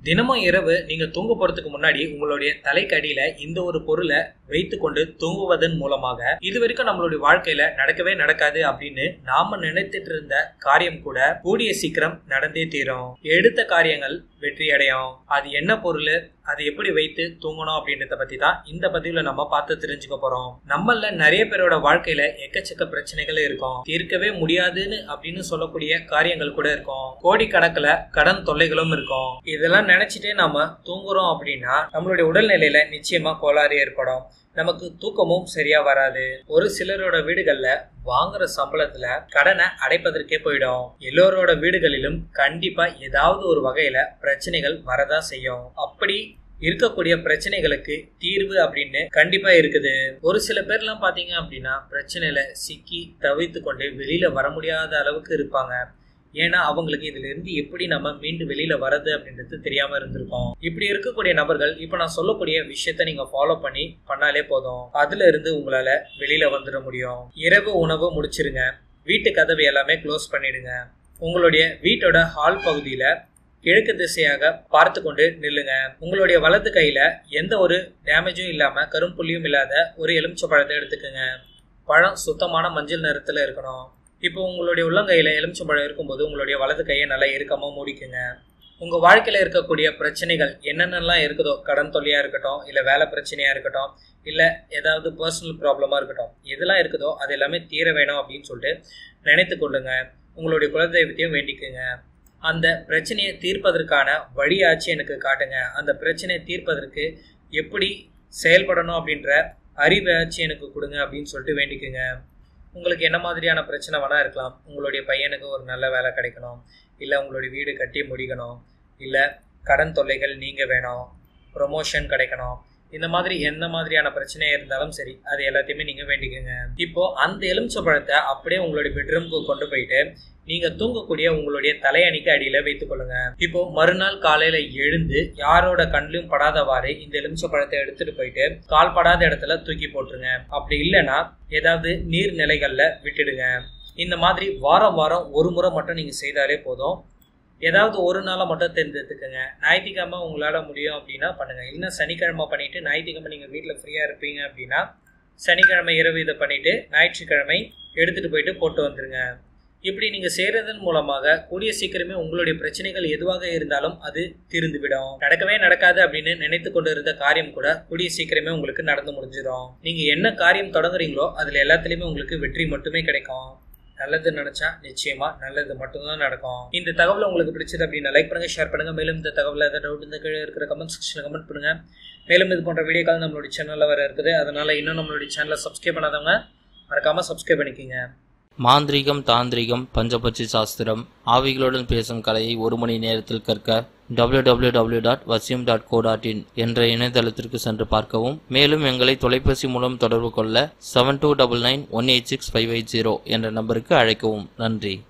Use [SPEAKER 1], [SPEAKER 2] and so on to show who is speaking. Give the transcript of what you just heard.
[SPEAKER 1] தினமும் இரவு நீங்க தூங்க போறதுக்கு முன்னாடி உங்களுடைய தலைக்கடியில இந்த ஒரு பொருளை வைத்து கொண்டு தூங்குவதன் மூலமாக இது வரைக்கும் நம்மளுடைய வாழ்க்கையில நடக்கவே நடக்காது அப்படின்னு நாம நினைத்துட்டு இருந்த காரியம் கூட கூடிய சீக்கிரம் நடந்தே தீரும் எடுத்த காரியங்கள் வெற்றி அடையும் அது என்ன பொருள் அதை எப்படி வைத்து தூங்கணும் அப்படின்றத பத்தி தான் இந்த பதிவுல நம்ம பார்த்து தெரிஞ்சுக்க போறோம் நம்மள நிறைய பேரோட வாழ்க்கையில எக்கச்சக்க பிரச்சனைகள் இருக்கும் தீர்க்கவே முடியாதுன்னு அப்படின்னு சொல்லக்கூடிய காரியங்கள் கூட இருக்கும் கோடிக்கணக்குல கடன் தொல்லைகளும் இருக்கும் இதெல்லாம் நினைச்சிட்டே நாம தூங்குறோம் அப்படின்னா நம்மளுடைய உடல்நிலையில நிச்சயமா கோளாறு ஏற்படும் நமக்கு தூக்கமும் சரியா வராது ஒரு சிலரோட வீடுகள்ல வாங்குற சம்பளத்துல கடனை அடைப்பதற்கே போயிடும் எல்லோரோட வீடுகளிலும் கண்டிப்பா ஏதாவது ஒரு வகையில பிரச்சனைகள் வரதா செய்யும் அப்படி இருக்கக்கூடிய பிரச்சனைகளுக்கு தீர்வு அப்படின்னு கண்டிப்பா இருக்குது ஒரு சில பேர்லாம் பாத்தீங்க அப்படின்னா பிரச்சனையில சிக்கி தவித்து கொண்டு வெளியில வர முடியாத அளவுக்கு இருப்பாங்க ஏன்னா அவங்களுக்கு இதுல இருந்து எப்படி நம்ம மீண்டு வெளியில வரது அப்படின்றது தெரியாம இருந்திருக்கும் இப்படி இருக்கக்கூடிய நபர்கள் இப்ப நான் சொல்லக்கூடிய விஷயத்த நீங்க ஃபாலோ பண்ணி பண்ணாலே போதும் அதுல இருந்து உங்களால வெளியில வந்துட முடியும் இரவு உணவு முடிச்சிருங்க வீட்டு கதவு எல்லாமே க்ளோஸ் பண்ணிடுங்க உங்களுடைய வீட்டோட ஹால் பகுதியில கிழக்கு திசையாக பார்த்து கொண்டு நில்லுங்க உங்களுடைய வலது கையில எந்த ஒரு டேமேஜும் இல்லாம கரும்புள்ளியும் இல்லாத ஒரு எலுமிச்சை பழத்தை எடுத்துக்கோங்க பழம் சுத்தமான மஞ்சள் நிறத்துல இருக்கணும் இப்போ உங்களுடைய உள்ளங்கையில எலுமிச்சம்பழம் இருக்கும்போது உங்களுடைய வலது கையை நல்லா இறுக்கமா மூடிக்குங்க உங்க வாழ்க்கையில இருக்கக்கூடிய பிரச்சனைகள் என்னென்னலாம் இருக்குதோ கடன் தொல்லையா இருக்கட்டும் இல்ல வேலை பிரச்சனையா இருக்கட்டும் இல்ல ஏதாவது பர்சனல் ப்ராப்ளமா இருக்கட்டும் எதெல்லாம் இருக்குதோ அது எல்லாமே தீர வேணும் அப்படின்னு சொல்லிட்டு நினைத்து கொள்ளுங்க உங்களுடைய குலதெய்வத்தையும் வேண்டிக்குங்க அந்த பிரச்சனையை தீர்ப்பதற்கான வழியாச்சு எனக்கு காட்டுங்க அந்த பிரச்சனையை தீர்ப்பதற்கு எப்படி செயல்படணும் அப்படின்ற அறிவாச்சு எனக்கு கொடுங்க அப்படின்னு சொல்லிட்டு வேண்டிக்குங்க உங்களுக்கு என்ன மாதிரியான பிரச்சனை வேணா இருக்கலாம் உங்களுடைய பையனுக்கு ஒரு நல்ல வேலை கிடைக்கணும் இல்லை உங்களுடைய வீடு கட்டி முடிக்கணும் இல்லை கடன் தொல்லைகள் நீங்க வேணும் ப்ரொமோஷன் கிடைக்கணும் இந்த மாதிரி எந்த மாதிரியான பிரச்சனையா இருந்தாலும் சரி அது எல்லாத்தையுமே நீங்க வேண்டிக்கோங்க இப்போ அந்த எலுமிச்சை பழத்தை அப்படியே உங்களுடைய பெட்ரூம்க்கு கொண்டு போயிட்டு நீங்க தூங்கக்கூடிய உங்களுடைய தலையணிக்கு அடியில வைத்துக் கொள்ளுங்க இப்போ மறுநாள் காலையில எழுந்து யாரோட கண்ணிலும் படாதவாறு இந்த எலுமிச்சை பழத்தை எடுத்துட்டு போயிட்டு கால் படாத இடத்துல தூக்கி போட்டுருங்க அப்படி இல்லைன்னா ஏதாவது நீர்நிலைகள்ல விட்டுடுங்க இந்த மாதிரி வாரம் வாரம் ஒரு முறை மட்டும் நீங்க செய்தாலே போதும் ஏதாவது ஒரு நாளை மட்டும் தேர்ந்தெடுத்துக்கோங்க ஞாயிற்றுக்கிழமை உங்களால் முடியும் அப்படின்னா பண்ணுங்க இல்லைன்னா சனிக்கிழமை பண்ணிட்டு ஞாயிற்றுக்கிழமை நீங்கள் வீட்டில் ஃப்ரீயாக இருப்பீங்க அப்படின்னா சனிக்கிழமை இரவு இதை பண்ணிட்டு ஞாயிற்றுக்கிழமை எடுத்துட்டு போயிட்டு போட்டு வந்துருங்க இப்படி நீங்க செய்யறதன் மூலமாக கூடிய சீக்கிரமே உங்களுடைய பிரச்சனைகள் எதுவாக இருந்தாலும் அது தீர்ந்துவிடும் நடக்கவே நடக்காது அப்படின்னு நினைத்து கொண்டு இருந்த காரியம் கூட கூடிய சீக்கிரமே உங்களுக்கு நடந்து முடிஞ்சிடும் நீங்க என்ன காரியம் தொடங்குறீங்களோ அதுல எல்லாத்துலயுமே உங்களுக்கு வெற்றி மட்டுமே கிடைக்கும் நல்லது நினைச்சா நிச்சயமா நல்லது மட்டும்தான் நடக்கும் இந்த தகவல் உங்களுக்கு பிடிச்சது அப்படின்னா லைக் பண்ணுங்க ஷேர் பண்ணுங்க மேலும் இந்த தகவல் ஏதாவது டவுட் இந்த கீழே இருக்கிற கமெண்ட் செக்ஷன்ல கமெண்ட் பண்ணுங்க மேலும் இது போன்ற வீடியோக்கள் நம்மளுடைய சேனல்ல வர இருக்குது அதனால இன்னும் நம்மளுடைய சேனலை சப்ஸ்கிரைப் பண்ணாதவங்க மறக்காம சப்ஸ்கிரைப் பண்ணிக்கோங்க
[SPEAKER 2] மாந்திரீகம் தாந்திரிகம் பஞ்சபட்சி சாஸ்திரம் ஆவிகளுடன் பேசும் கலையை ஒரு மணி நேரத்தில் கற்க www.vasyam.co.in டாட் வசியம் டாட் கோ டாட் இன் என்ற இணையதளத்திற்கு சென்று பார்க்கவும் மேலும் எங்களை தொலைபேசி மூலம் தொடர்பு கொள்ள seven two double nine one eight six five eight zero என்ற நம்பருக்கு அழைக்கவும் நன்றி